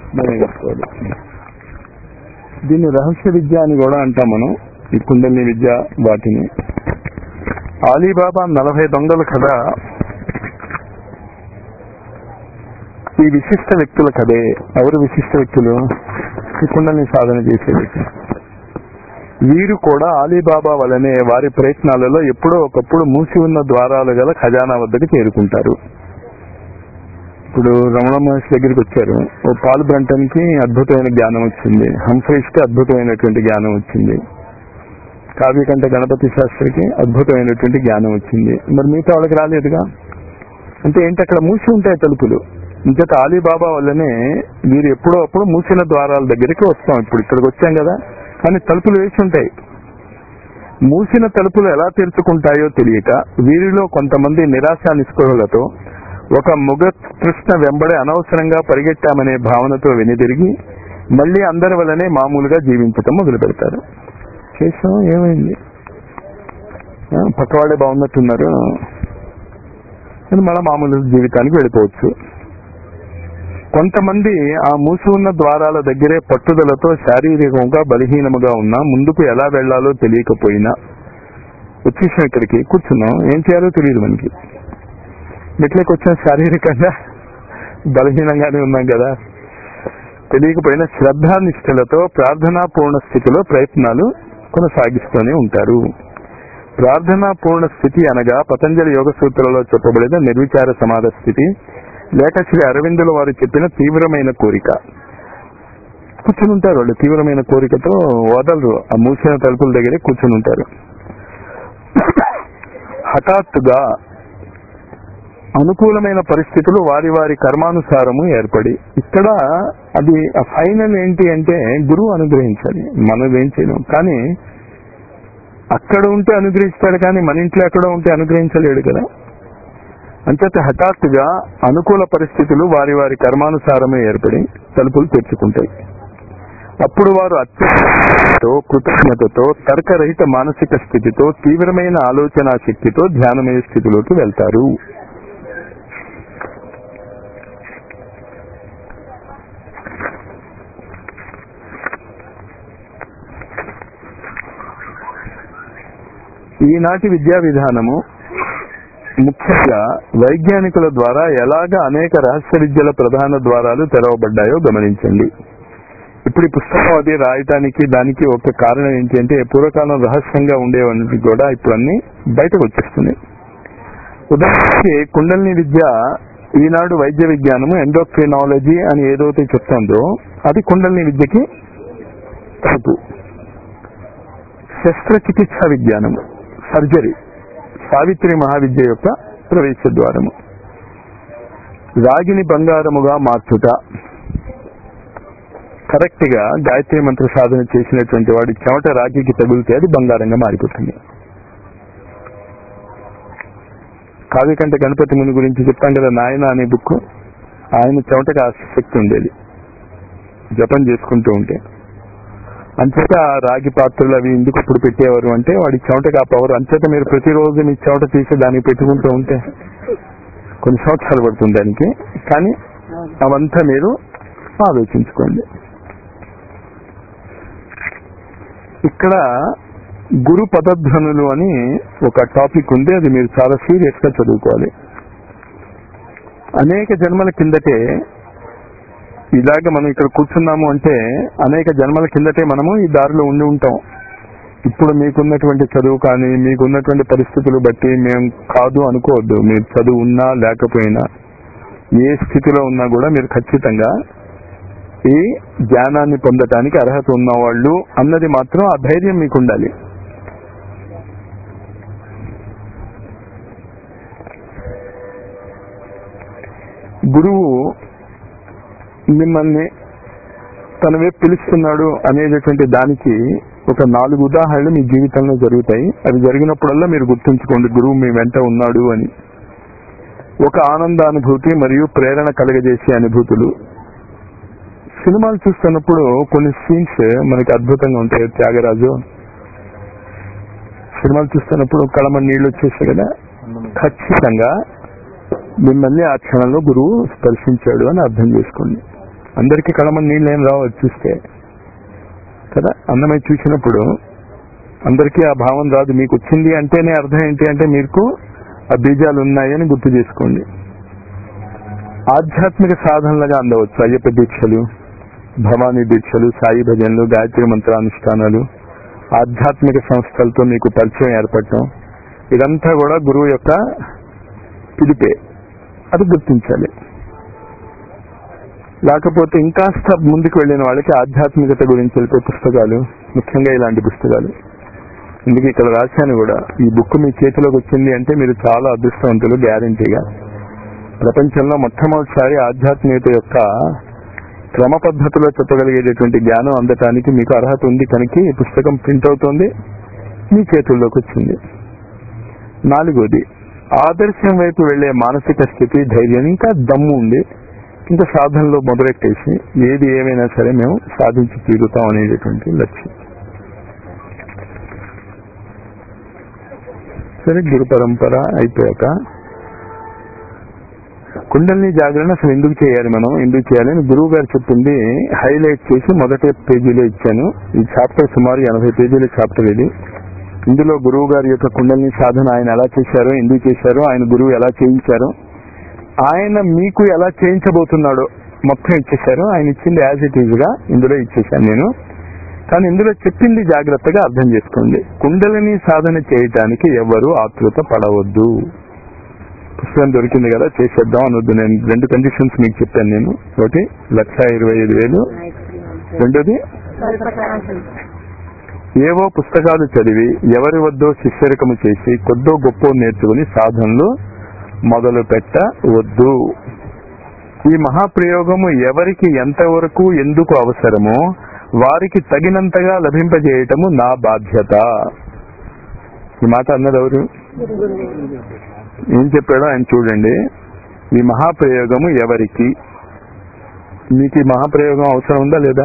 మనమే కట్టుకోవాలి దీన్ని రహస్య విద్య అని కూడా అంటాం మనం ఈ కుండలి విద్య వాటిని ఆలీబాబా నలభై దొంగల కథ ఈ విశిష్ట వ్యక్తుల కథే ఎవరు విశిష్ట వ్యక్తులు ఈ కుండల్ని సాధన చేసే వ్యక్తులు వీరు కూడా ఆలీబాబా వలనే వారి ప్రయత్నాలలో ఎప్పుడో ఒకప్పుడు మూసి ఉన్న ద్వారాలు గల ఖజానా వద్దకు చేరుకుంటారు ఇప్పుడు రమణ మహర్షి దగ్గరికి వచ్చారు ఓ పాల్ బ్రంటన్ కి అద్భుతమైన జ్ఞానం వచ్చింది హంఫ్రీస్ కి అద్భుతమైనటువంటి జ్ఞానం వచ్చింది కావ్యకంఠ గణపతి శాస్త్రికి అద్భుతమైనటువంటి జ్ఞానం వచ్చింది మరి మిగతా వాళ్ళకి రాలేదుగా అంటే ఏంటి అక్కడ మూసి ఉంటాయి తలుపులు ఇంకత ఆలీబాబా వల్లనే వీరు ఎప్పుడో అప్పుడు మూసిన ద్వారాల దగ్గరికి వస్తాం ఇప్పుడు ఇక్కడికి వచ్చాం కదా కానీ తలుపులు వేసి ఉంటాయి మూసిన తలుపులు ఎలా తెరుచుకుంటాయో తెలియక వీరిలో కొంతమంది నిరాశ నిస్పృహలతో ఒక ముగ కృష్ణ వెంబడి అనవసరంగా పరిగెట్టామనే భావనతో వెనుదిరిగి మళ్ళీ అందరి వల్లనే మామూలుగా జీవించటం మొదలు పెడతారు చేసాం ఏమైంది ఆ, పక్కవాళ్ళే బాగున్నట్టున్నారు అని మళ్ళా మామూలు జీవితానికి వెళ్ళిపోవచ్చు కొంతమంది ఆ మూసి ఉన్న ద్వారాల దగ్గరే పట్టుదలతో శారీరకంగా బలహీనముగా ఉన్నా ముందుకు ఎలా వెళ్లాలో తెలియకపోయినా వచ్చేసాం ఇక్కడికి కూర్చున్నాం ఏం చేయాలో తెలియదు మనకి మెట్లకి వచ్చాం శారీరకంగా బలహీనంగానే ఉన్నాం కదా తెలియకపోయినా శ్రద్ధానిష్టలతో ప్రార్థనా పూర్ణ స్థితిలో ప్రయత్నాలు కొనసాగిస్తూనే ఉంటారు ప్రార్థనా పూర్ణ స్థితి అనగా పతంజలి యోగ సూత్రాలలో చెప్పబడిన నిర్విచార సమాధ స్థితి లేక శ్రీ అరవిందుల వారు చెప్పిన తీవ్రమైన కోరిక కూర్చుని ఉంటారు వాళ్ళు తీవ్రమైన కోరికతో వదలరు ఆ మూసిన తలుపుల దగ్గరే కూర్చుని ఉంటారు హఠాత్తుగా అనుకూలమైన పరిస్థితులు వారి వారి కర్మానుసారము ఏర్పడి ఇక్కడ అది ఫైనల్ ఏంటి అంటే గురువు అనుగ్రహించాలి మనం ఏం చేయలేం కానీ అక్కడ ఉంటే అనుగ్రహిస్తాడు కానీ మన ఇంట్లో ఎక్కడ ఉంటే అనుగ్రహించలేడు కదా అంచేత హఠాత్తుగా అనుకూల పరిస్థితులు వారి వారి కర్మానుసారమే ఏర్పడి తలుపులు తెరుచుకుంటాయి అప్పుడు వారు అత్యంతో కృతజ్ఞతతో తర్కరహిత మానసిక స్థితితో తీవ్రమైన ఆలోచన శక్తితో ధ్యానమయ స్థితిలోకి వెళ్తారు ఈనాటి విద్యా విధానము ముఖ్యంగా వైజ్ఞానికుల ద్వారా ఎలాగ అనేక రహస్య విద్యల ప్రధాన ద్వారాలు తెరవబడ్డాయో గమనించండి ఇప్పుడు ఈ పుస్తకం అది రాయటానికి దానికి ఒక కారణం ఏంటి అంటే పూర్వకాలం రహస్యంగా ఉండేవన్నీ కూడా ఇప్పుడు అన్ని బయటకు వచ్చేస్తున్నాయి ఉదాహరణకి కుండలిని విద్య ఈనాడు వైద్య విజ్ఞానము ఎండోక్రినాలజీ అని ఏదైతే చెప్తుందో అది కుండలిని విద్యకి తలుపు శస్త్రచికిత్స విజ్ఞానము సర్జరీ సావిత్రి మహావిద్య యొక్క ప్రవేశ ద్వారము రాగిని బంగారముగా మార్చుట కరెక్ట్ గా గాయత్రి మంత్ర సాధన చేసినటువంటి వాడి చెమట రాగికి తగిలితే అది బంగారంగా మారిపోతుంది కావ్యకంఠ గణపతి ముని గురించి చెప్తాం కదా నాయన అనే బుక్ ఆయన చెమటకి ఆ శక్తి ఉండేది జపం చేసుకుంటూ ఉంటే అంచేత ఆ రాగి పాత్రలు అవి ఎందుకు ఇప్పుడు పెట్టేవారు అంటే వాడి చెమటకి ఆ పవర్ అంచేత మీరు ప్రతిరోజు మీ చెమట తీసి దానికి పెట్టుకుంటూ ఉంటే కొన్ని సంవత్సరాలు పడుతుంది దానికి కానీ అవంతా మీరు ఆలోచించుకోండి ఇక్కడ గురు పదధ్వనులు అని ఒక టాపిక్ ఉంది అది మీరు చాలా సీరియస్ గా చదువుకోవాలి అనేక జన్మల కిందటే ఇలాగ మనం ఇక్కడ కూర్చున్నాము అంటే అనేక జన్మల కిందటే మనము ఈ దారిలో ఉండి ఉంటాం ఇప్పుడు మీకున్నటువంటి చదువు కానీ మీకున్నటువంటి పరిస్థితులు బట్టి మేము కాదు అనుకోవద్దు మీరు చదువు ఉన్నా లేకపోయినా ఏ స్థితిలో ఉన్నా కూడా మీరు ఖచ్చితంగా ఈ జ్ఞానాన్ని పొందటానికి అర్హత ఉన్నవాళ్ళు అన్నది మాత్రం ఆ ధైర్యం మీకు ఉండాలి గురువు మిమ్మల్ని తన వైపు పిలుస్తున్నాడు అనేటటువంటి దానికి ఒక నాలుగు ఉదాహరణలు మీ జీవితంలో జరుగుతాయి అవి జరిగినప్పుడల్లా మీరు గుర్తుంచుకోండి గురువు మీ వెంట ఉన్నాడు అని ఒక ఆనందానుభూతి మరియు ప్రేరణ కలగజేసే అనుభూతులు సినిమాలు చూస్తున్నప్పుడు కొన్ని సీన్స్ మనకి అద్భుతంగా ఉంటాయి త్యాగరాజు సినిమాలు చూస్తున్నప్పుడు కళమ నీళ్ళు వచ్చేసాయి కదా ఖచ్చితంగా మిమ్మల్ని ఆ క్షణంలో గురువు స్పర్శించాడు అని అర్థం చేసుకోండి అందరికీ కళమని నీళ్ళు ఏం రావు అది చూస్తే కదా అందమై చూసినప్పుడు అందరికీ ఆ భావం రాదు మీకు వచ్చింది అంటేనే అర్థం ఏంటి అంటే మీకు ఆ బీజాలు ఉన్నాయని గుర్తు చేసుకోండి ఆధ్యాత్మిక సాధనలుగా అందవచ్చు అయ్యప్ప దీక్షలు భవానీ దీక్షలు సాయి భజనలు గాయత్రి మంత్రానుష్ఠానాలు ఆధ్యాత్మిక సంస్థలతో మీకు పరిచయం ఏర్పడటం ఇదంతా కూడా గురువు యొక్క పిలిపే అది గుర్తించాలి లేకపోతే ఇంకాస్త ముందుకు వెళ్ళిన వాళ్ళకి ఆధ్యాత్మికత గురించి తెలిపే పుస్తకాలు ముఖ్యంగా ఇలాంటి పుస్తకాలు ఇందుకు ఇక్కడ రాశాను కూడా ఈ బుక్ మీ చేతిలోకి వచ్చింది అంటే మీరు చాలా అదృష్టవంతులు గ్యారంటీగా ప్రపంచంలో మొట్టమొదటిసారి ఆధ్యాత్మికత యొక్క క్రమ పద్ధతిలో చెప్పగలిగేటటువంటి జ్ఞానం అందటానికి మీకు అర్హత ఉంది కనుక ఈ పుస్తకం ప్రింట్ అవుతోంది మీ చేతుల్లోకి వచ్చింది నాలుగోది ఆదర్శం వైపు వెళ్లే మానసిక స్థితి ధైర్యం ఇంకా దమ్ము ఉంది ఇంకా సాధనలో మొదలెట్టేసి ఏది ఏమైనా సరే మేము సాధించి తీరుతాం అనేటటువంటి లక్ష్యం సరే గురు పరంపర అయిపోయాక కుండల్ని జాగరణ అసలు ఎందుకు చేయాలి మనం ఎందుకు చేయాలని గురువు గారు చెప్పింది హైలైట్ చేసి మొదటి పేజీలో ఇచ్చాను ఈ చాప్టర్ సుమారు ఎనభై పేజీల చాప్టర్ ఇది ఇందులో గురువు గారి యొక్క కుండల్ని సాధన ఆయన ఎలా చేశారో ఎందుకు చేశారో ఆయన గురువు ఎలా చేయించారో ఆయన మీకు ఎలా చేయించబోతున్నాడో మొత్తం ఇచ్చేశారు ఆయన ఇచ్చింది యాజ్ ఇట్ ఈజ్ గా ఇందులో ఇచ్చేశాను నేను కానీ ఇందులో చెప్పింది జాగ్రత్తగా అర్థం చేసుకోండి కుండలిని సాధన చేయటానికి ఎవరు ఆతృత పడవద్దు పుస్తకం దొరికింది కదా చేసేద్దాం అనొద్దు నేను రెండు కండిషన్స్ మీకు చెప్పాను నేను ఒకటి లక్ష ఇరవై ఐదు వేలు రెండోది ఏవో పుస్తకాలు చదివి ఎవరి వద్దో శిష్యరికము చేసి కొద్దో గొప్ప నేర్చుకుని సాధనలు మొదలు పెట్టవద్దు ఈ మహాప్రయోగము ఎవరికి ఎంతవరకు ఎందుకు అవసరమో వారికి తగినంతగా లభింపజేయటము నా బాధ్యత ఈ మాట అన్నది ఎవరు ఏం చెప్పాడో ఆయన చూడండి ఈ మహాప్రయోగము ఎవరికి మీకు ఈ మహాప్రయోగం అవసరం ఉందా లేదా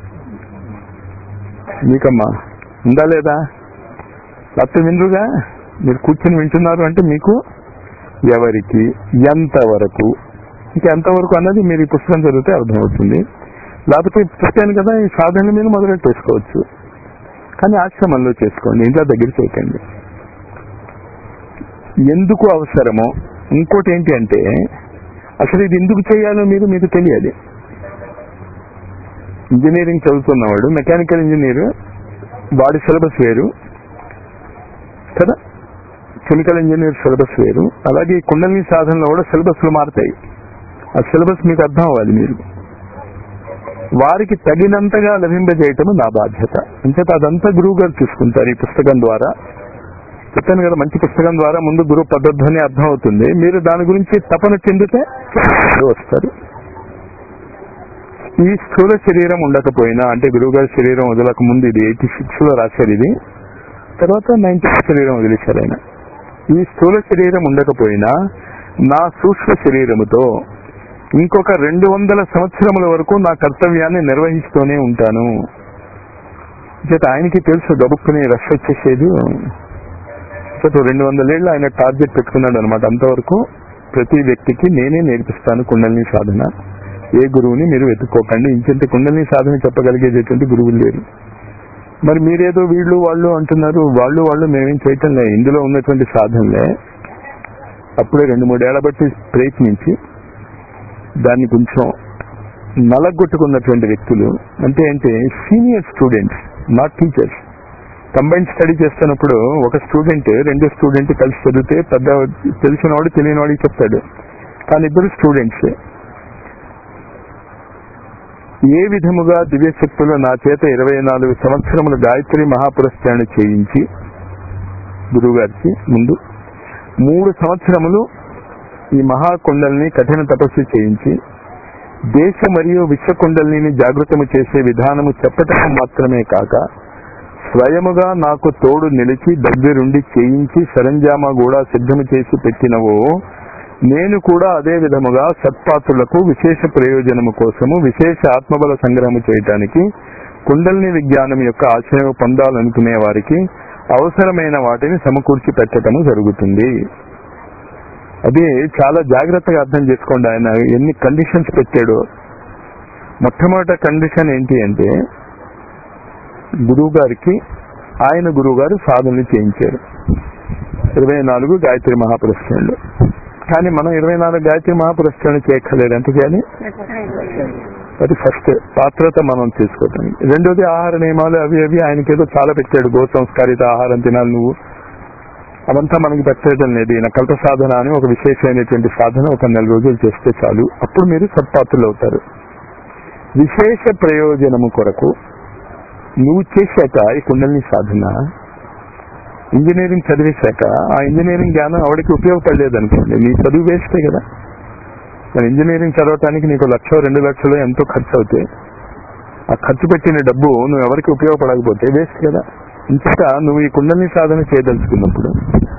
మీకమ్మా ఉందా లేదా లేకపోతే వినరుగా మీరు కూర్చొని వింటున్నారు అంటే మీకు ఎవరికి ఎంతవరకు ఇంకా ఎంతవరకు అన్నది మీరు ఈ పుస్తకం చదివితే అర్థమవుతుంది లేకపోతే చెప్పాను కదా ఈ సాధనల మీద మొదలెట్టేసుకోవచ్చు కానీ ఆశ్రమంలో చేసుకోండి ఇంట్లో దగ్గర చేయకండి ఎందుకు అవసరమో ఇంకోటి ఏంటి అంటే అసలు ఇది ఎందుకు చేయాలో మీరు మీకు తెలియాలి ఇంజనీరింగ్ చదువుతున్నవాడు మెకానికల్ ఇంజనీర్ వాడి సిలబస్ వేరు కదా కెమికల్ ఇంజనీర్ సిలబస్ వేరు అలాగే ఈ కుండలిని సాధనలో కూడా సిలబస్లు మారుతాయి ఆ సిలబస్ మీకు అర్థం అవ్వాలి మీరు వారికి తగినంతగా లభింపజేయటం నా బాధ్యత అంచేత అదంతా గురువు గారు చూసుకుంటారు ఈ పుస్తకం ద్వారా చెప్పాను కదా మంచి పుస్తకం ద్వారా ముందు గురువు పద్ధతి అర్థం అవుతుంది మీరు దాని గురించి తపన చెందితే వస్తారు ఈ స్థూల శరీరం ఉండకపోయినా అంటే గురువుగారి శరీరం వదలక ముందు ఇది ఎయిటీ సిక్స్ లో రాశారు ఇది తర్వాత నైన్టీ శరీరం వదిలేశారు ఆయన ఈ స్థూల శరీరం ఉండకపోయినా నా సూక్ష్మ శరీరముతో ఇంకొక రెండు వందల సంవత్సరముల వరకు నా కర్తవ్యాన్ని నిర్వహిస్తూనే ఉంటాను చేత ఆయనకి తెలుసు గబుక్కుని రష్ వచ్చేసేది చేత రెండు వందలేళ్ళు ఆయన టార్గెట్ పెట్టుకున్నాడు అనమాట అంతవరకు ప్రతి వ్యక్తికి నేనే నేర్పిస్తాను కుండలిని సాధన ఏ గురువుని మీరు వెతుక్కోకండి ఇంకంత కుండలిని సాధన చెప్పగలిగేటటువంటి గురువులు లేరు మరి మీరేదో వీళ్ళు వాళ్ళు అంటున్నారు వాళ్ళు వాళ్ళు మేమేం చేయటం లే ఇందులో ఉన్నటువంటి సాధనలే అప్పుడే రెండు మూడేళ్ల బట్టి ప్రయత్నించి దాన్ని కొంచెం నలగొట్టుకున్నటువంటి వ్యక్తులు అంటే ఏంటి senior students not teachers combine study చేస్తున్నప్పుడు ఒక స్టూడెంట్ రెండో స్టూడెంట్ కలిసి చదివితే పెద్ద తెలిసినవాడు తెలియనివాడికి చెప్తాడు కానీ ఇద్దరు స్టూడెంట్స్ ఏ విధముగా దివ్యశక్తులు నా చేత ఇరవై నాలుగు సంవత్సరములు గాయత్రి మహాపురస్కారణ చేయించి గురువుగారికి ముందు మూడు సంవత్సరములు ఈ మహాకుండల్ని కఠిన తపస్సు చేయించి దేశ మరియు విశ్వకుండలిని జాగృతము చేసే విధానము చెప్పటం మాత్రమే కాక స్వయముగా నాకు తోడు నిలిచి దగ్గరుండి చేయించి సరంజామా కూడా సిద్ధము చేసి పెట్టినవో నేను కూడా అదే విధముగా సత్పాత్రులకు విశేష ప్రయోజనము కోసము విశేష ఆత్మబల సంగ్రహము చేయటానికి కుండలిని విజ్ఞానం యొక్క ఆశ్రయం పొందాలనుకునే వారికి అవసరమైన వాటిని సమకూర్చి పెట్టడము జరుగుతుంది అది చాలా జాగ్రత్తగా అర్థం చేసుకోండి ఆయన ఎన్ని కండిషన్స్ పెట్టాడో మొట్టమొదట కండిషన్ ఏంటి అంటే గురువు గారికి ఆయన గురువు గారు సాధనలు చేయించారు ఇరవై నాలుగు గాయత్రి మహాపురస్కారాలు కానీ మనం ఇరవై నాలుగు గాయత్రి మహాపురస్కారాలు చేయక్కర్లేదు ఎంత చేయాలి అది ఫస్ట్ పాత్రత మనం తీసుకోవటం రెండోది ఆహార నియమాలు అవి అవి ఆయనకేదో చాలా పెట్టాడు గో సంస్కారిత ఆహారం తినాలి నువ్వు అవంతా మనకి పెట్టడం లేదు ఈయన కల్ప సాధన అని ఒక విశేషమైనటువంటి సాధన ఒక నెల రోజులు చేస్తే చాలు అప్పుడు మీరు సత్పాత్రులు అవుతారు విశేష ప్రయోజనము కొరకు నువ్వు చేశాక ఈ కుండలిని సాధన ఇంజనీరింగ్ చదివేశాక ఆ ఇంజనీరింగ్ జ్ఞానం ఆవిడకి ఉపయోగపడలేదు అనుకోండి నీ చదువు వేస్తే కదా మరి ఇంజనీరింగ్ చదవటానికి నీకు లక్ష రెండు లక్షలు ఎంతో ఖర్చు అవుతాయి ఆ ఖర్చు పెట్టిన డబ్బు నువ్వు ఎవరికి ఉపయోగపడకపోతే వేస్ట్ కదా ఇంతక నువ్వు ఈ కుండలిని సాధన చేయదలుచుకున్నప్పుడు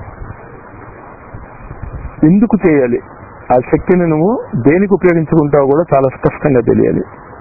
ఎందుకు చేయాలి ఆ శక్తిని నువ్వు దేనికి ఉపయోగించుకుంటావో కూడా చాలా స్పష్టంగా తెలియాలి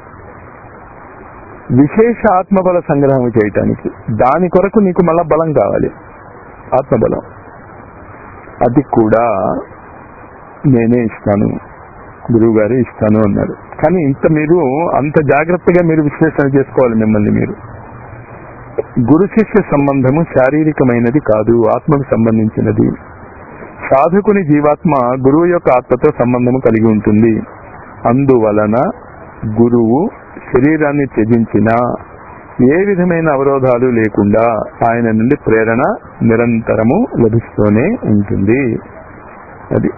విశేష ఆత్మబల సంగ్రహం చేయటానికి దాని కొరకు నీకు మళ్ళా బలం కావాలి ఆత్మబలం అది కూడా నేనే ఇస్తాను గురువు గారే ఇస్తాను అన్నారు కానీ ఇంత మీరు అంత జాగ్రత్తగా మీరు విశ్లేషణ చేసుకోవాలి మిమ్మల్ని మీరు గురు శిష్య సంబంధము శారీరకమైనది కాదు ఆత్మకు సంబంధించినది సాధకుని జీవాత్మ గురువు యొక్క ఆత్మతో సంబంధము కలిగి ఉంటుంది అందువలన గురువు శరీరాన్ని త్యజించిన ఏ విధమైన అవరోధాలు లేకుండా ఆయన నుండి ప్రేరణ నిరంతరము లభిస్తూనే ఉంటుంది అది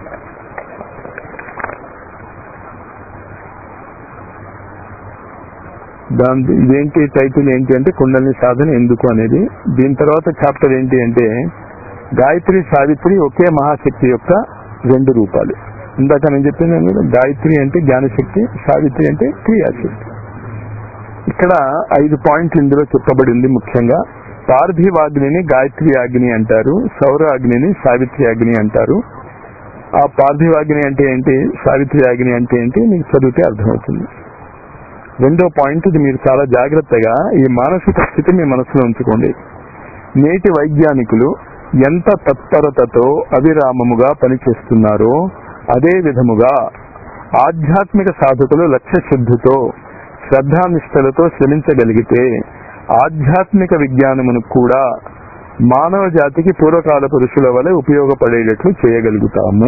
దాని ఇదేంటి టైటిల్ ఏంటి అంటే కుండలిని సాధన ఎందుకు అనేది దీని తర్వాత చాప్టర్ ఏంటి అంటే గాయత్రి సావిత్రి ఒకే మహాశక్తి యొక్క రెండు రూపాలు ఇందాక నేను చెప్పిన కదా గాయత్రి అంటే జ్ఞానశక్తి సావిత్రి అంటే క్రియాశక్తి ఇక్కడ ఐదు పాయింట్లు ఇందులో చెప్పబడి ఉంది ముఖ్యంగా పార్థివాగ్నిని గాయత్రి అగ్ని అంటారు సౌర అగ్నిని సావిత్రి అగ్ని అంటారు ఆ పార్థివాగ్ని అంటే ఏంటి సావిత్రి అగ్ని అంటే ఏంటి మీకు చదివితే అర్థమవుతుంది రెండో పాయింట్ ఇది మీరు చాలా జాగ్రత్తగా ఈ మానసిక స్థితి మీ మనసులో ఉంచుకోండి నేటి వైజ్ఞానికులు ఎంత తత్పరతతో అవిరామముగా పనిచేస్తున్నారో అదే విధముగా ఆధ్యాత్మిక సాధకులు లక్ష్య శుద్ధితో శ్రద్ధానిష్టలతో శ్రమించగలిగితే ఆధ్యాత్మిక విజ్ఞానమును కూడా మానవ జాతికి పూర్వకాల పురుషుల వలె ఉపయోగపడేటట్లు చేయగలుగుతాము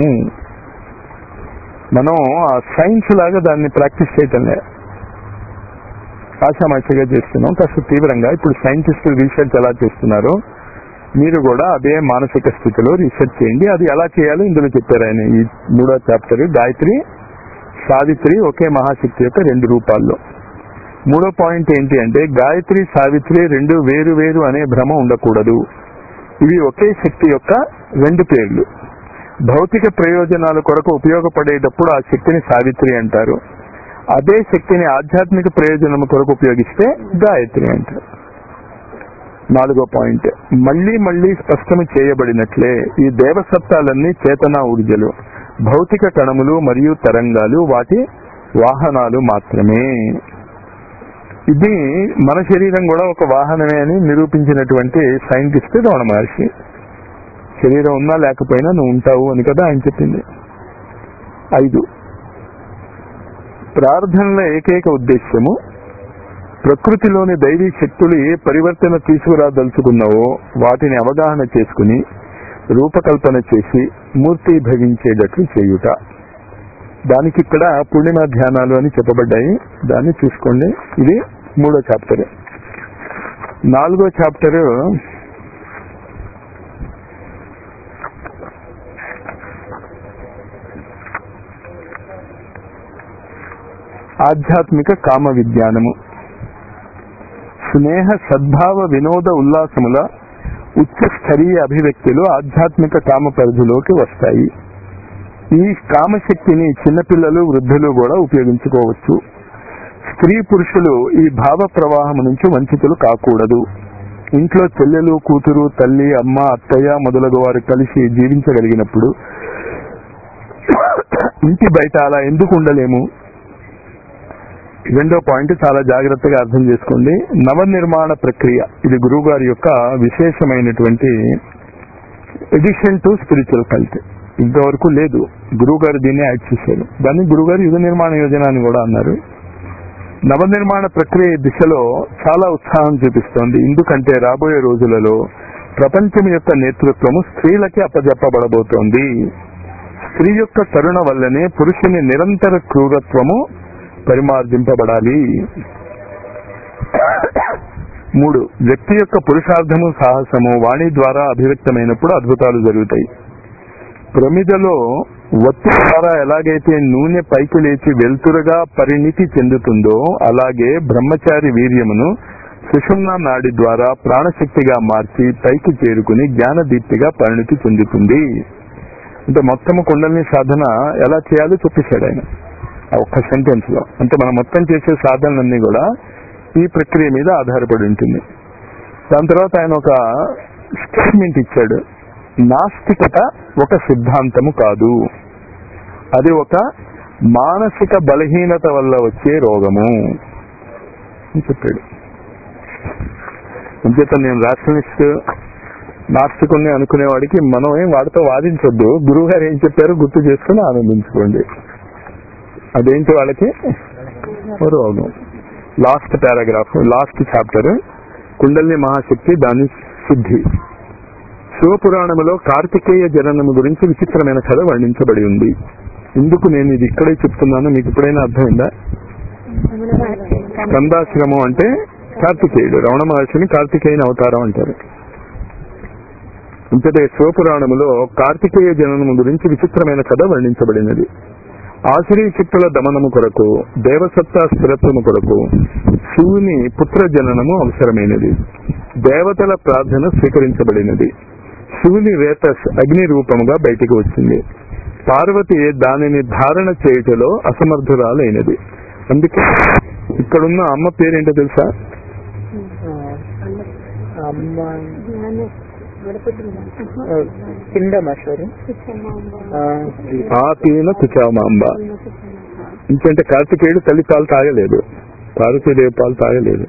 మనం ఆ సైన్స్ లాగా దాన్ని ప్రాక్టీస్ చేయటం లేదు ఆశామాషిగా చేస్తున్నాం కాస్త తీవ్రంగా ఇప్పుడు సైంటిస్టులు రీసెర్చ్ ఎలా చేస్తున్నారో మీరు కూడా అదే మానసిక స్థితిలో రీసెర్చ్ చేయండి అది ఎలా చేయాలో ఇందులో చెప్పారు ఆయన ఈ మూడో చాప్టర్ గాయత్రి సావిత్రి ఒకే మహాశక్తి యొక్క రెండు రూపాల్లో మూడో పాయింట్ ఏంటి అంటే గాయత్రి సావిత్రి రెండు వేరు వేరు అనే భ్రమ ఉండకూడదు ఇవి ఒకే శక్తి యొక్క రెండు పేర్లు భౌతిక ప్రయోజనాల కొరకు ఉపయోగపడేటప్పుడు ఆ శక్తిని సావిత్రి అంటారు అదే శక్తిని ఆధ్యాత్మిక ప్రయోజనం కొరకు ఉపయోగిస్తే గాయత్రి అంటారు నాలుగో పాయింట్ మళ్లీ మళ్లీ స్పష్టము చేయబడినట్లే ఈ దేవసత్తాలన్నీ చేతనా ఊర్జలు భౌతిక కణములు మరియు తరంగాలు వాటి వాహనాలు మాత్రమే ఇది మన శరీరం కూడా ఒక వాహనమే అని నిరూపించినటువంటి సైంటిస్ట్ రమణ మహర్షి శరీరం ఉన్నా లేకపోయినా నువ్వు ఉంటావు అని కదా ఆయన చెప్పింది ఐదు ప్రార్థనల ఏకైక ఉద్దేశ్యము ప్రకృతిలోని దైవీ శక్తులు ఏ పరివర్తన తీసుకురాదలుచుకున్నావో వాటిని అవగాహన చేసుకుని రూపకల్పన చేసి మూర్తి భవించేటట్లు చేయుట దానికి ఇక్కడ పూర్ణిమ ధ్యానాలు అని చెప్పబడ్డాయి దాన్ని చూసుకోండి ఇది మూడో చాప్టర్ నాలుగో చాప్టర్ ఆధ్యాత్మిక కామ విజ్ఞానము స్నేహ సద్భావ వినోద ఉల్లాసముల ఉచ్చ స్థరీయ అభివ్యక్తులు ఆధ్యాత్మిక కామ పరిధిలోకి వస్తాయి ఈ కామశక్తిని చిన్నపిల్లలు వృద్ధులు కూడా ఉపయోగించుకోవచ్చు స్త్రీ పురుషులు ఈ భావ ప్రవాహం నుంచి వంచితులు కాకూడదు ఇంట్లో చెల్లెలు కూతురు తల్లి అమ్మ అత్తయ్య మొదలగు వారు కలిసి జీవించగలిగినప్పుడు ఇంటి బయట అలా ఎందుకు ఉండలేము రెండో పాయింట్ చాలా జాగ్రత్తగా అర్థం చేసుకోండి నవనిర్మాణ ప్రక్రియ ఇది గురువు గారి యొక్క విశేషమైనటువంటి ఎడిషన్ టు స్పిరిచువల్ కల్ట్ ఇంతవరకు లేదు గురువు గారు దీన్ని యాడ్ చేశారు దాన్ని గురువు గారు యుగ నిర్మాణ యోజన అని కూడా అన్నారు నవనిర్మాణ ప్రక్రియ దిశలో చాలా ఉత్సాహం చూపిస్తోంది ఎందుకంటే రాబోయే రోజులలో ప్రపంచం యొక్క నేతృత్వము స్త్రీలకి అప్పజెప్పబడబోతోంది స్త్రీ యొక్క కరుణ వల్లనే పురుషుని నిరంతర క్రూరత్వము పరిమార్జింపబడాలి మూడు వ్యక్తి యొక్క పురుషార్థము సాహసము వాణి ద్వారా అభివ్యక్తమైనప్పుడు అద్భుతాలు జరుగుతాయి ప్రమిదలో ఒత్తి ద్వారా ఎలాగైతే నూనె పైకి లేచి వెలుతురుగా పరిణితి చెందుతుందో అలాగే బ్రహ్మచారి వీర్యమును సుషుమ్న నాడి ద్వారా ప్రాణశక్తిగా మార్చి పైకి చేరుకుని జ్ఞానదీప్తిగా పరిణితి చెందుతుంది అంటే మొత్తము కుండలిని సాధన ఎలా చేయాలో చెప్పేశాడు ఆయన ఆ ఒక్క సెంటెన్స్ లో అంటే మనం మొత్తం చేసే సాధనలన్నీ కూడా ఈ ప్రక్రియ మీద ఆధారపడి ఉంటుంది దాని తర్వాత ఆయన ఒక స్టేట్మెంట్ ఇచ్చాడు నాస్తికత ఒక సిద్ధాంతము కాదు అది ఒక మానసిక బలహీనత వల్ల వచ్చే రోగము అని చెప్పాడు అంచేత నేను రాషనలిస్ట్ నాస్తికుణ్ణి అనుకునేవాడికి మనం ఏం వాడితో వాదించొద్దు గురువు గారు ఏం చెప్పారో గుర్తు చేసుకుని ఆనందించుకోండి అదేంటి వాళ్ళకి ఓ రోగం లాస్ట్ పారాగ్రాఫ్ లాస్ట్ చాప్టర్ కుండల్ని మహాశక్తి దాని సిద్ధి శివపురాణములో కార్తికేయ జననము గురించి విచిత్రమైన కథ వర్ణించబడి ఉంది ఎందుకు నేను ఇది ఇక్కడే చెప్తున్నాను మీకు ఎప్పుడైనా అర్థమైందా స్కందాశ్రమం అంటే కార్తికేయుడు రమణ మహర్షిని కార్తికేయుని అవతారం అంటారు ఇంతటే శివపురాణములో కార్తికేయ జననము గురించి విచిత్రమైన కథ వర్ణించబడినది ఆశ్రీ శక్తుల దమనము కొరకు దేవసత్తా స్థిరత్వము కొరకు శివుని పుత్ర జననము అవసరమైనది దేవతల ప్రార్థన స్వీకరించబడినది శివుని రేతస్ అగ్ని రూపముగా బయటికి వచ్చింది పార్వతి దానిని ధారణ చేయుటలో అసమర్థురాలైనది అందుకే ఇక్కడున్న అమ్మ పేరేంటో తెలుసా అమ్మ పిండమశ్వరి ఆపీన కుచామాంబ ఇంకంటే కార్తికేయుడు తల్లి పాలు తాగలేదు పార్వతీదేవి పాలు తాగలేదు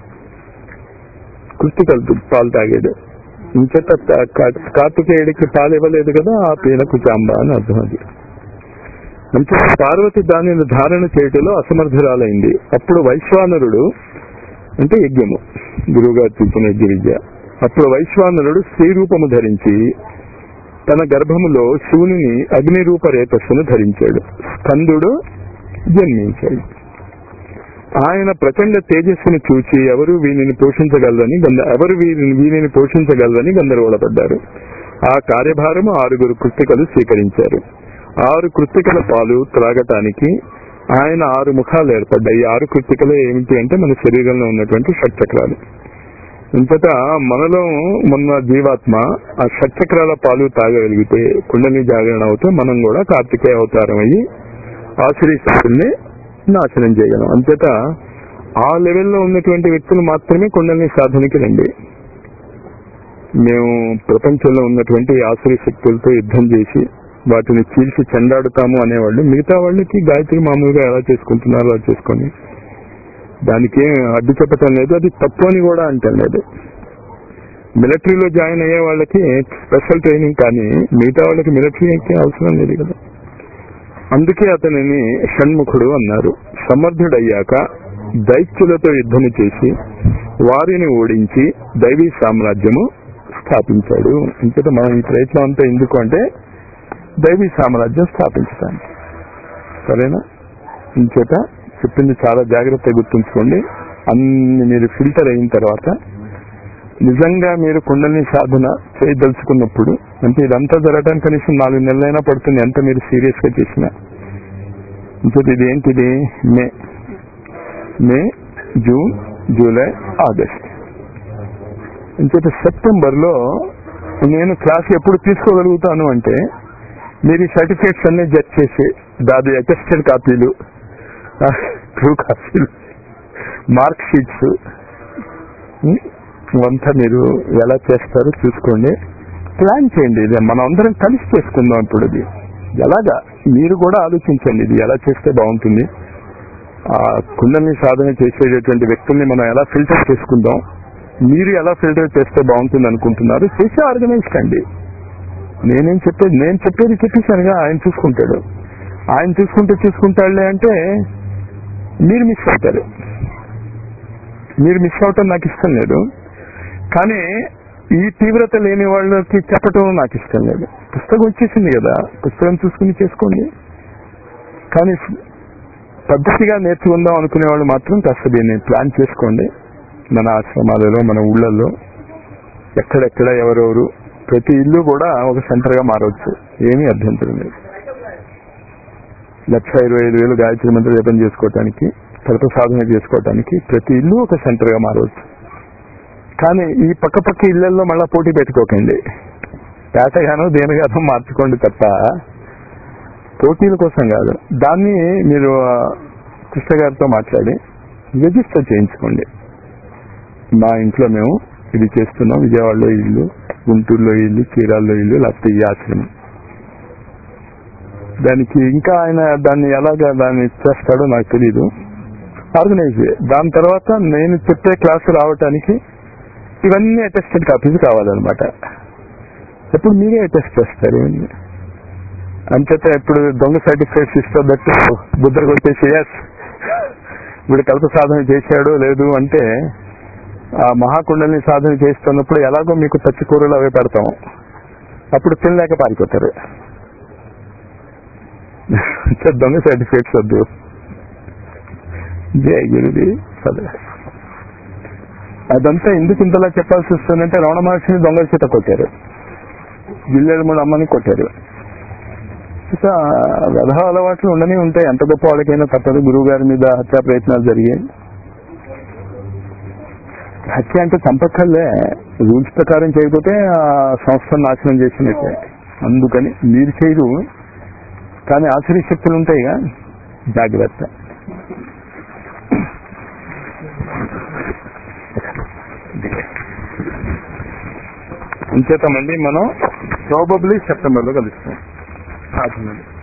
కృతికలు పాలు తాగాడు ఇంకెట కార్తికేయుడికి పాలు ఇవ్వలేదు కదా ఆ పీన కుచాంబ అని అర్థం అది అంటే పార్వతి దానిని ధారణ చేయటంలో అసమర్థురాలైంది అప్పుడు వైశ్వానరుడు అంటే యజ్ఞము గురువుగారు చూసిన యజ్ఞ విద్య అప్పుడు వైశ్వానరుడు స్త్రీ రూపము ధరించి తన గర్భములో శివుని అగ్ని రూప రేతస్సును ధరించాడు స్కందుడు జన్మించాడు ఆయన ప్రచండ తేజస్సును చూచి ఎవరు వీనిని పోషించగలరని గంధ ఎవరు వీరిని వీనిని పోషించగలరని గందరగోళపడ్డారు ఆ కార్యభారము ఆరుగురు కృతికలు స్వీకరించారు ఆరు కృతికల పాలు త్రాగటానికి ఆయన ఆరు ముఖాలు ఏర్పడ్డాయి ఆరు కృతికలు ఏమిటి అంటే మన శరీరంలో ఉన్నటువంటి షట్చక్రాలు ఇంతటా మనలో మొన్న జీవాత్మ ఆ షట్చక్రాల పాలు తాగగలిగితే కుండలి జాగరణ అవుతే మనం కూడా కార్తికేయ అవతారం అయ్యి ఆశ్రీ శక్తుల్ని నాశనం చేయగలం అంతటా ఆ లెవెల్లో ఉన్నటువంటి వ్యక్తులు మాత్రమే కుండలిని సాధనకి రండి మేము ప్రపంచంలో ఉన్నటువంటి ఆశ్రీ శక్తులతో యుద్ధం చేసి వాటిని చీల్చి చెండాడుతాము అనేవాళ్ళు మిగతా వాళ్ళకి గాయత్రి మామూలుగా ఎలా చేసుకుంటున్నారో అలా చేసుకొని దానికి ఏం అడ్డు చెప్పటం లేదు అది తప్పు అని కూడా అంటాం లేదు మిలిటరీలో జాయిన్ అయ్యే వాళ్ళకి స్పెషల్ ట్రైనింగ్ కానీ మిగతా వాళ్ళకి మిలిటరీకి అవసరం లేదు కదా అందుకే అతనిని షణ్ముఖుడు అన్నారు సమర్థుడయ్యాక దైత్యులతో యుద్ధము చేసి వారిని ఓడించి దైవీ సామ్రాజ్యము స్థాపించాడు ఇంకట మనం ఈ ప్రయత్నం అంతా ఎందుకు అంటే దైవీ సామ్రాజ్యం స్థాపించడానికి సరేనా ఇంచేత చెప్పింది చాలా జాగ్రత్తగా గుర్తుంచుకోండి అన్ని మీరు ఫిల్టర్ అయిన తర్వాత నిజంగా మీరు కుండలిని సాధన చేయదలుచుకున్నప్పుడు అంటే ఇదంతా జరగడానికి కనీసం నాలుగు నెలలైనా పడుతుంది ఎంత మీరు సీరియస్ గా చేసినా ఇంకోటి ఇది ఏంటిది May May June July August ఇంకోటి సెప్టెంబర్ లో నేను క్లాస్ ఎప్పుడు తీసుకోగలుగుతాను అంటే మీరు ఈ సర్టిఫికేట్స్ అన్ని జడ్జ్ చేసి దాది అటెస్టెడ్ కాపీలు ట్రూ కాపీలు మార్క్ షీట్స్ ఇవంతా మీరు ఎలా చేస్తారో చూసుకోండి ప్లాన్ చేయండి ఇది మనం అందరం కలిసి చేసుకుందాం ఇప్పుడు ఇది ఎలాగా మీరు కూడా ఆలోచించండి ఇది ఎలా చేస్తే బాగుంటుంది ఆ కుండల్ని సాధన చేసేటటువంటి వ్యక్తుల్ని మనం ఎలా ఫిల్టర్ చేసుకుందాం మీరు ఎలా ఫిల్టర్ చేస్తే బాగుంటుంది అనుకుంటున్నారు చేసి ఆర్గనైజ్ కండి నేనేం చెప్పేది నేను చెప్పేది చెప్పేశానుగా ఆయన చూసుకుంటాడు ఆయన చూసుకుంటే చూసుకుంటాడులే అంటే మీరు మిస్ అవుతారు మీరు మిస్ అవటం నాకు ఇష్టం లేదు కానీ ఈ తీవ్రత లేని వాళ్ళకి చెప్పటం నాకు ఇష్టం లేదు పుస్తకం వచ్చేసింది కదా పుస్తకం చూసుకుని చేసుకోండి కానీ పద్ధతిగా నేర్చుకుందాం అనుకునే వాళ్ళు మాత్రం కాస్త దీన్ని ప్లాన్ చేసుకోండి మన ఆశ్రమాలలో మన ఊళ్ళల్లో ఎక్కడెక్కడ ఎవరెవరు ప్రతి ఇల్లు కూడా ఒక సెంటర్ గా మారవచ్చు ఏమీ అభ్యంతరం లేదు లక్ష ఇరవై ఐదు వేలు గాయత్రి మంత్రి జపం చేసుకోవటానికి కల్ప సాధన చేసుకోవటానికి ప్రతి ఇల్లు ఒక సెంటర్ గా మారవచ్చు కానీ ఈ పక్క పక్క ఇళ్లలో మళ్ళా పోటీ పెట్టుకోకండి పేటగానో దేనిగానో మార్చుకోండి తప్ప పోటీల కోసం కాదు దాన్ని మీరు ఆ, కృష్ణ గారితో మాట్లాడి రిజిస్టర్ చేయించుకోండి మా ఇంట్లో మేము ఇది చేస్తున్నాం విజయవాడలో ఇల్లు గుంటూరులో ఇల్లు చీరాల్లో ఇల్లు లేకపోతే ఈ ఆశ్రమం దానికి ఇంకా ఆయన దాన్ని ఎలాగా దాన్ని చేస్తాడో నాకు తెలియదు ఆర్గనైజ్ చేయ- దాని తర్వాత నేను చెప్పే క్లాసు రావటానికి ఇవన్నీ అటెస్టెడ్ కాపీస్ కావాలన్నమాట ఎప్పుడు మీరే అటెస్ట్ చేస్తారు అంచేత ఇప్పుడు దొంగ సర్టిఫికేట్స్ ఇస్తున్నట్టు బుద్ధ కొట్టేసి ఎస్ ఇప్పుడు కల్ప సాధన చేశాడు లేదు అంటే ఆ మహాకుండల్ని సాధన చేస్తున్నప్పుడు ఎలాగో మీకు పచ్చి కూరలు అవే పెడతాం అప్పుడు తినలేక పారిపోతారు చ- దొంగ సర్టిఫికేట్స్ వద్దు జయ గురుది సరే అదంతా ఎందుకు ఇంతలా చెప్పాల్సి వస్తుందంటే రమణ మహర్షిని దొంగల చేత కొట్టారు జిల్లేడు మూడు అమ్మని కొట్టారు ఇక వ్యధ అలవాట్లు ఉండనే ఉంటాయి ఎంత గొప్ప వాళ్ళకైనా తప్పదు గురువు గారి మీద హత్యా ప్రయత్నాలు జరిగాయి హత్య అంటే చంపక్కర్లే రూల్స్ ప్రకారం చేయకపోతే ఆ సంస్థను నాశనం చేసినట్టే అందుకని మీరు చేయరు కానీ ఆశ్చర్య శక్తులు ఉంటాయిగా జాగ్రత్త ఇంచేత మళ్ళీ మనం ప్రాబబ్లీ సెప్టెంబర్ లో కలుస్తాం సాధనలు